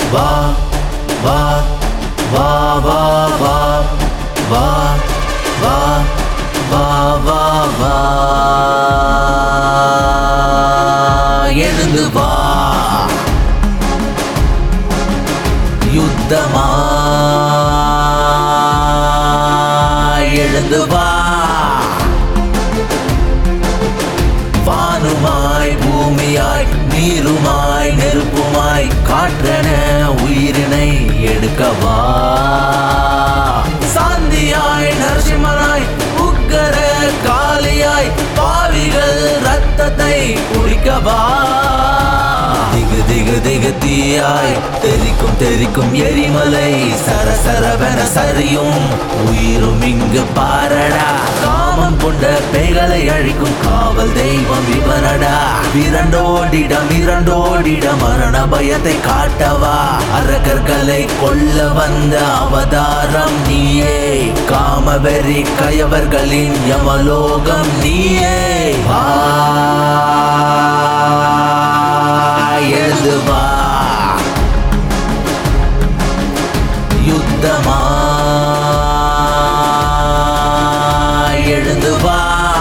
வா வா வா வா வா வா வா வா வா வா எழுந்து வா யுத்தமா எழுந்து வா வானுமாய் பூமியாய் நீருமாய் நெருப்புமாய் காற்றென உயிரினை எடுக்கவா சாந்தியாய் நரசிம்மனாய் உக்கர காளியாய் பாவிகள் ரத்தத்தை குடிக்கவா திகு திகு திகு தீயாய் தெரிக்கும் தெரிக்கும் எரிமலை சரசரவென சரியும் உயிரும் இங்கு பாரடா காமம் கொண்ட பேய்களை அழிக்கும் காவல் தெய்வம் இவனடா இரண்டோடிடம் இரண்டோடிடம் மரண பயத்தை காட்டவா அரக்கர்களை கொல்ல வந்த அவதாரம் நீயே காமவெறி கயவர்களின் யமலோகம் நீயே வா எழுந்து வா யுத்தமா எழுந்து வா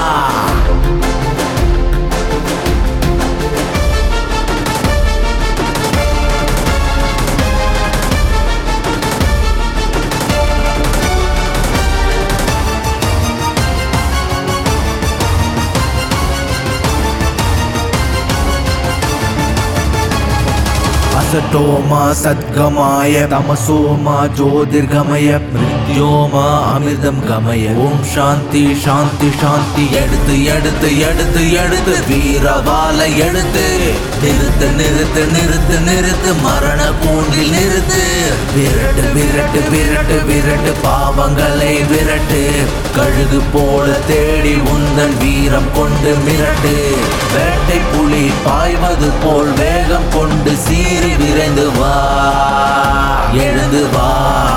असटोमा सद्गमाय तमसोमा ज्योतिर्गमय மிருத்யோமா அமிர்தம் கமய ஓம் சாந்தி சாந்தி சாந்தி எடுத்து எடுத்து எடுத்து எடுத்து வீரவால எடுத்து நிறுத்து நிறுத்து நிறுத்து நிறுத்து மரண கூண்டில் நிறுத்து விரட்டு விரட்டு விரட்டு விரட்டு பாவங்களை விரட்டு கழுகு போல தேடி உந்தன் வீரம் கொண்டு மிரட்டு வேட்டை புலி பாய்வது போல் வேகம் கொண்டு சீறி விரைந்து வா எழுந்து வா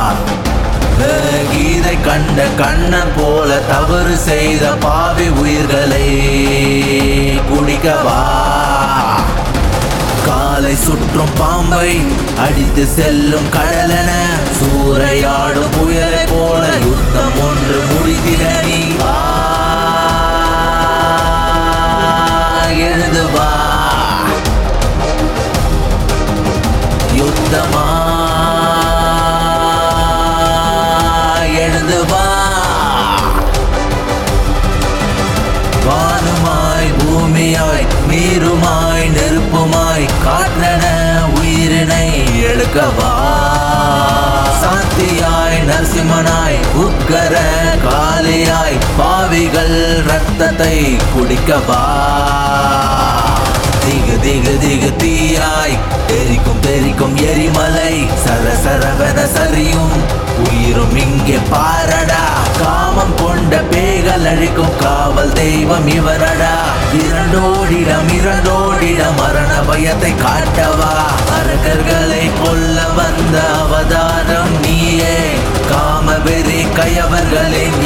கீதை கண்ட கண்ணன் போல தவறு செய்த பாவி உயிர்களை குடிக்கவா காலை சுற்றும் பாம்பை அடித்து செல்லும் கடலென சூறையாடும் புயலை போல யுத்தம் ஒன்று முடிதிட நீ வா எழுந்து வா யுத்தமா எழுந்து வா வானுமாய் பூமியாய் நீருமாய் நெருப்புமாய் காற்றென உயிரினை எடுக்கவா சாந்தியாய் நரசிம்மனாய் உக்கர காளியாய் பாவிகள் ரத்தத்தை குடிக்கவா திகு திகு திகு தீயாய் தெரிக்கும் தெரிக்கும் எரிமலை சரசரவென சரியும் உயிரும் இங்கே பாரடா காமம் கொண்ட பேய்கள் அழிக்கும் காவல் தெய்வம் இவரடா இரண்டோடிடம் இரண்டோடிடம் மரண பயத்தை காட்டவா அரக்கர்களை கொல்ல வந்த அவதாரம் நீயே காமவெறி கயவர்களின்